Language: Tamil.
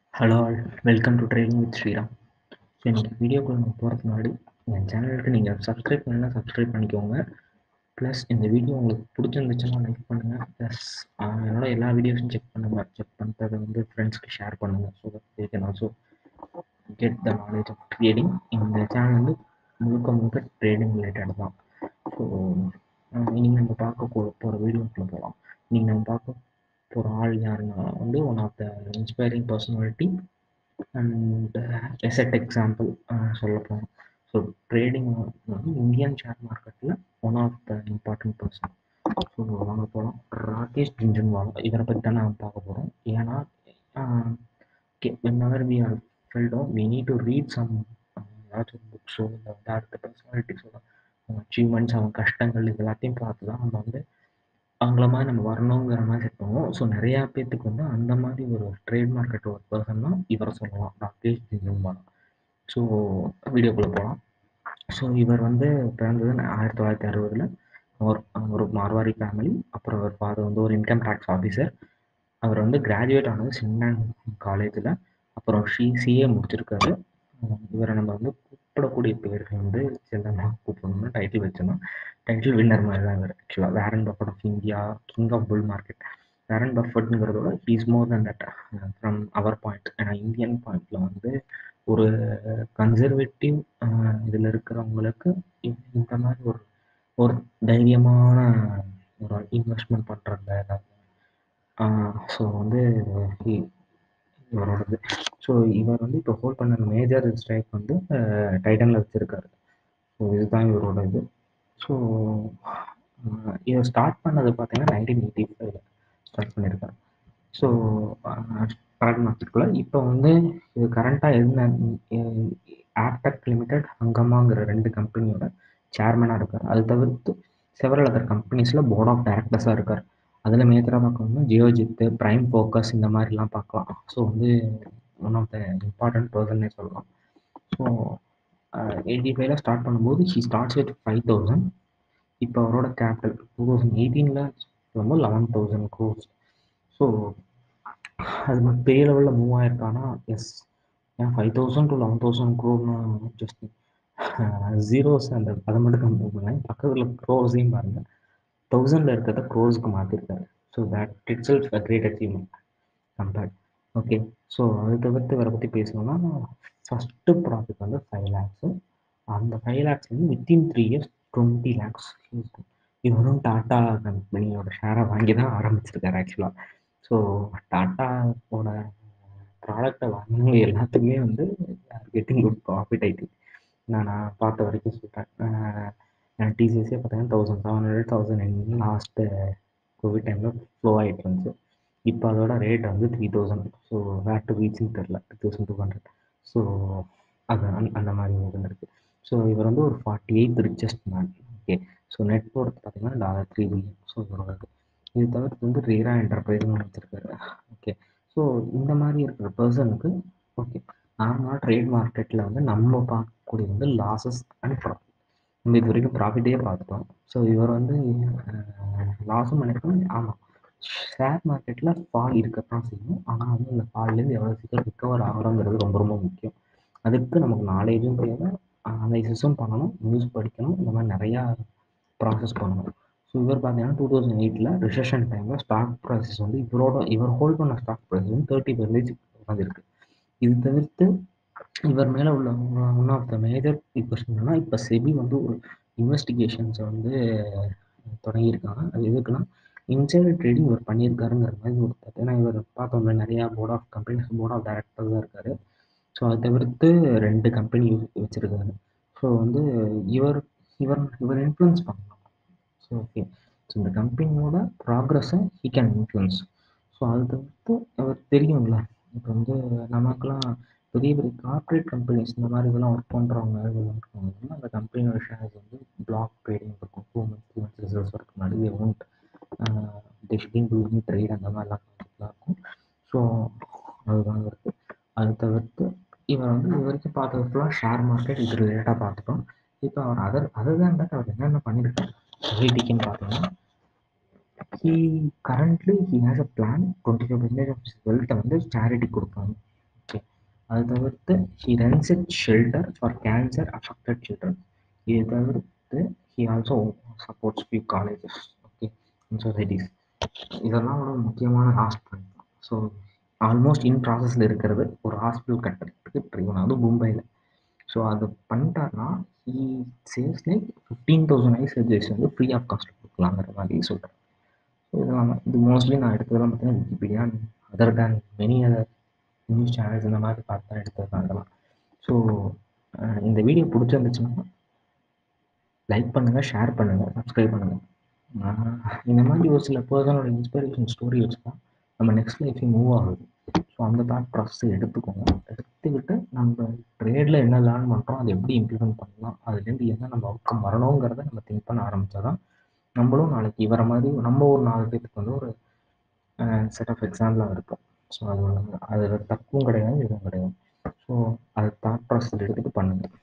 hello all welcome to trading with Sriram so இன்றைக்கி வீடியோக்குள்ள நம்ம போகிறதுக்கு முன்னாடி என் சேனலுக்கு நீங்கள் சப்ஸ்கிரைப் பண்ணலாம் சப்ஸ்கிரைப் பண்ணிக்கோங்க ப்ளஸ் இந்த வீடியோ உங்களுக்கு பிடிச்சிருந்துச்சுன்னா லைக் பண்ணுங்கள் ப்ளஸ் என்னோட எல்லா வீடியோஸும் செக் பண்ணுங்கள் செக் பண்ணுறதை வந்து ஃப்ரெண்ட்ஸ்க்கு ஷேர் பண்ணுங்கள் so they can also get the knowledge of trading இந்த சேனல் வந்து முழுக்க முழுக்க ட்ரேடிங் ரிலேட்டட் தான் ஸோ இன்றைக்கி நம்ம பார்க்க போ போகிற வீடியோக்குள்ள போகலாம் இன்றைக்கி நம்ம பார்க்க போகிற ஆள் யாருன்னா வந்து one of the inspiring personality and as a example சொல்ல போனோம் ஸோ ட்ரேடிங் வந்து இந்தியன் ஷேர் மார்க்கெட்டில் one of the important person so வாங்க போகலாம் ராகேஷ் ஜுன்ஜுன்வாலா இவரை பற்றி தான் நான் பார்க்க போகிறோம் ஏன்னா ஓகே வென் வி ஆர் ஃபெல்டோ we need to read some ஏதாச்சும் புக்ஸோ இல்லை வந்து அடுத்த பர்சனாலிட்டிஸோட அச்சீவ்மெண்ட்ஸ் அவங்க கஷ்டங்கள் இது எல்லாத்தையும் பார்த்து தான் நம்ம வந்து அவங்கள மாதிரி நம்ம வரணுங்கிற மாதிரி செட் பண்ணுவோம் ஸோ நிறையா பேர்த்துக்கு வந்து அந்த மாதிரி ஒரு ட்ரேட் மார்க்கெட் ஒரு பர்சன் தான் இவரை சொல்லலாம் ராகேஷ் ஜிஜும்பாலா ஸோ வீடியோக்குள்ளே போகலாம் ஸோ இவர் வந்து பிறந்தது ஆயிரத்தி தொள்ளாயிரத்தி அறுபதில் ஒரு ஒரு மார்வாரி ஃபேமிலி அப்புறம் அவர் ஃபாதர் வந்து ஒரு இன்கம் டேக்ஸ் ஆஃபீஸர் அவர் வந்து கிராஜுவேட் ஆனது சின்னான் காலேஜில் அப்புறம் ஷி சிஏ முடிச்சிருக்காரு இவரை நம்ம வந்து கூப்பிடக்கூடிய பேர்கள் வந்து செல்லமாக கூப்பிடணும்னு டைட்டில் வச்சிருந்தோம் டைட்டில் வின்னர் மாதிரி தான் இவர் ஆக்சுவலாக Warren Buffett of India king of bull market Warren பஃபட்ங்கிறதோட is more than that from our point ஏன்னா இந்தியன் பாயிண்டில் வந்து ஒரு கன்சர்வேட்டிவ் இதில் இருக்கிறவங்களுக்கு இந்த மாதிரி ஒரு ஒரு தைரியமான ஒரு இன்வெஸ்ட்மெண்ட் பண்ணுறதுல ஏதாவது ஸோ வந்து இவரோடது ஸோ இவர் வந்து இப்போ ஹோல்ட் பண்ண மேஜர் ஸ்ட்ரைக் வந்து டைட்டனில் வச்சுருக்காரு ஸோ இதுதான் இவரோட இது ஸோ இதை ஸ்டார்ட் பண்ணது பார்த்தீங்கன்னா நைன்டீன் எயிட்டி ஃபைவ்ல ஸ்டார்ட் பண்ணியிருக்காரு ஸோ ஸ்டார்ட் மார்க்கெட்டுக்குள்ள இப்போ வந்து இது கரண்ட்டாக என்ன ஆப்டெக் லிமிடெட் ஹங்கமாங்கிற ரெண்டு கம்பெனியோட சேர்மனாக இருக்கார் அது தவிர்த்து செவரல் அதர் கம்பெனிஸில் போர்ட் ஆஃப் டைரக்டர்ஸாக இருக்கார் அதில் மேஜராக பார்க்கணும்னா ஜியோஜித்து ப்ரைம் ஃபோக்கஸ் இந்த மாதிரிலாம் பார்க்கலாம் ஸோ வந்து ஒன் ஆஃப் த இம்பார்ட்டன்ட் பர்சன்னே சொல்லலாம் ஸோ எயிட்டி ஃபைவ்ல ஸ்டார்ட் பண்ணும்போது he starts with five thousand இப்போ அவரோட கேபிட்டல் டூ தௌசண்ட் எயிட்டீனில் ரொம்ப லெவன் தௌசண்ட் க்ரோஸ் ஸோ அது பெரிய லெவலில் மூவ் ஆயிருக்கானா எஸ் ஏன் five thousand to eleven thousand க்ரோர்னு ஜஸ்ட் ஜீரோஸ் அந்த அதை மட்டும் கம்பேர் பண்ணேன் பக்கத்தில் க்ரோஸையும் பாருங்கள் தௌசண்டில் இருக்கிறத க்ரோஸ்க்கு மாற்றிருக்காரு so that itself a great achievement compared okay so அது தவிர்த்து இவரை பற்றி பேசணும்னா ஃபஸ்ட்டு ப்ராஃபிட் வந்து ஃபைவ் லேக்ஸு அந்த ஃபைவ் லேக்ஸ் வந்து within three years twenty lakhs இவரும் டாட்டா கம்பெனியோட ஷேரை வாங்கி தான் ஆரம்பிச்சிருக்காரு ஆக்சுவலாக ஸோ டாட்டாவோட ப்ராடக்டை வாங்கினவங்க எல்லாத்துக்குமே வந்து getting good profit I think நான் நான் பார்த்த வரைக்கும் சொல்லிட்டேன் டிசிஎஸ்ஸே பார்த்தீங்கன்னா thousand seven hundred thousand last covid டைமில் ஃப்ளோ ஆகிட்டு இருந்துச்சு இப்போ அதோட ரேட் வந்து three thousand so where to ரீச்னு தெரில two thousand two hundred so அது அந்த மாதிரி இருந்திருக்கு ஸோ இவர் வந்து ஒரு forty eighth richest man okay so net worth பார்த்தீங்கன்னா டாலர் த்ரீ பில்லியன் ஸோ இவரோட இது தவிர்த்து வந்து ரீரா என்டர்பிரைஸ்னு வச்சுருக்காரு ஓகே ஸோ இந்த மாதிரி இருக்கிற பர்சனுக்கு ஓகே நார்மலாக ட்ரேட் மார்க்கெட்டில் வந்து நம்ம பார்க்கக்கூடிய வந்து லாஸஸ் அண்ட் ப்ராஃபிட் நம்ம இது வரைக்கும் ப்ராஃபிட்டே பார்த்துட்டோம் ஸோ இவர் வந்து லாஸும் பண்ணியிருக்கோம் ஆமாம் ஷேர் மார்க்கெட்டில் ஃபால் இருக்கத்தான் செய்யும் ஆனால் வந்து இந்த ஃபால்லேருந்து எவ்வளோ சீக்கிரம் ரிக்கவர் ஆகிறோங்கிறது ரொம்ப ரொம்ப முக்கியம் அதுக்கு நமக்கு நாலேஜும் தேவை அனலைசிஸும் பண்ணணும் நியூஸ் படிக்கணும் இந்த மாதிரி நிறையா ப்ராசஸ் பண்ணணும் ஸோ இவர் பார்த்தீங்கன்னா டூ தௌசண்ட் எயிட்டில் ரிசெஷன் டைமில் ஸ்டாக் ப்ரைஸஸ் வந்து இவரோட இவர் ஹோல்ட் பண்ண ஸ்டாக் ப்ரைஸ் வந்து தேர்ட்டி பர்சன்டேஜ் வந்துருக்கு இது தவிர்த்து இவர் மேலே உள்ள one of the major question என்னன்னா இப்போ செபி வந்து ஒரு இன்வெஸ்டிகேஷன்ஸை வந்து தொடங்கியிருக்காங்க அது எதுக்குன்னா இன்சைடர் ட்ரேடிங் இவர் பண்ணியிருக்காருங்கிற மாதிரி ஒரு ஏன்னா இவர் பார்த்தோம்ல நிறையா board of companies board of director தான் இருக்காரு ஸோ அதை தவிர்த்து ரெண்டு கம்பெனி வச்சுருக்காரு ஸோ வந்து இவர் இவர் இவர் இன்ஃப்ளூயன்ஸ் பண்ணலாம் ஸோ ஓகே ஸோ இந்த கம்பெனியோட ப்ராக்ரஸை ஹி கேன் இன்ஃப்ளூயன்ஸ் ஸோ அது தவிர்த்து அவர் தெரியும்ல இப்போ வந்து நமக்குலாம் பெரிய பெரிய கார்ப்பரேட் கம்பெனிஸ் இந்த மாதிரி இதெல்லாம் ஒர்க் பண்ணுறவங்க இருக்கவங்க அந்த கம்பெனியோட ஷேர்ஸ் வந்து பிளாக் ட்ரேடிங் இருக்கும் two months three months results work முன்னாடி ஒன்ட் டிஸ்டிங் டூ ட்ரேட் அந்த மாதிரிலாம் இருக்கும் ஸோ அதுதான் இருக்குது அது தவிர்த்து இவர் வந்து இது வரைக்கும் பார்த்தது ஃபுல்லாக ஷேர் மார்க்கெட் இது ரிலேட்டாக பார்த்துட்டோம் இப்போ அவர் அதர் அதர் தான் தட் அவர் என்னென்ன பண்ணியிருக்காரு ஐடிக்குன்னு பார்த்தீங்கன்னா he currently he has a plan 25 percentage of his wealth வந்து சேரிட்டி கொடுப்பாங்க அது தவிர்த்து he runs it shelter for cancer affected children இது தவிர்த்து he also supports few colleges okay societies இதெல்லாம் ஒரு முக்கியமான ஹாஸ்பிட்டல் ஸோ ஆல்மோஸ்ட் இன் ப்ராசஸில் இருக்கிறது ஒரு ஹாஸ்பிட்டல் கட்டுறதுக்கு ட்ரை பண்ண அதுவும் மும்பையில் ஸோ அது பண்ணிட்டாருன்னா he saves like fifteen thousand eye surgeries வந்து ஃப்ரீ ஆஃப் காஸ்ட் கொடுக்கலாங்கிற மாதிரி சொல்கிறேன் ஸோ இதெல்லாம் இது மோஸ்ட்லி நான் எடுத்ததெல்லாம் பார்த்தீங்கன்னா Wikipedia other than many other news channels இந்த மாதிரி பார்த்து தான் எடுத்தது தான் இதெல்லாம் ஸோ இந்த வீடியோ பிடிச்சிருந்துச்சுன்னா லைக் பண்ணுங்கள் ஷேர் பண்ணுங்கள் சப்ஸ்கிரைப் பண்ணுங்கள் இந்த மாதிரி ஒரு சில பர்சனோட இன்ஸ்பிரேஷன் ஸ்டோரி வச்சு தான் நம்ம நெக்ஸ்ட் லைஃபே மூவ் ஆகுது ஸோ அந்த தாட் ப்ராசஸை எடுத்துக்கோங்க எடுத்துக்கிட்டு நம்ம ட்ரேடில் என்ன லேர்ன் பண்ணுறோம் அதை எப்படி இம்ப்ளிமெண்ட் பண்ணலாம் அதுலேருந்து என்ன நம்ம அவுட்கம் வரணுங்கிறத நம்ம திங்க் பண்ண ஆரம்பித்தா தான் நம்மளும் நாளைக்கு இவரை மாதிரி நம்ம ஒரு நாலு பேருக்கு வந்து ஒரு செட் ஆஃப் எக்ஸாம்பிளாக இருக்கும் ஸோ அது அதில் தப்பும் கிடையாது எதுவும் கிடையாது ஸோ அதை தாட் ப்ராசஸ் எடுத்துகிட்டு பண்ணுங்கள்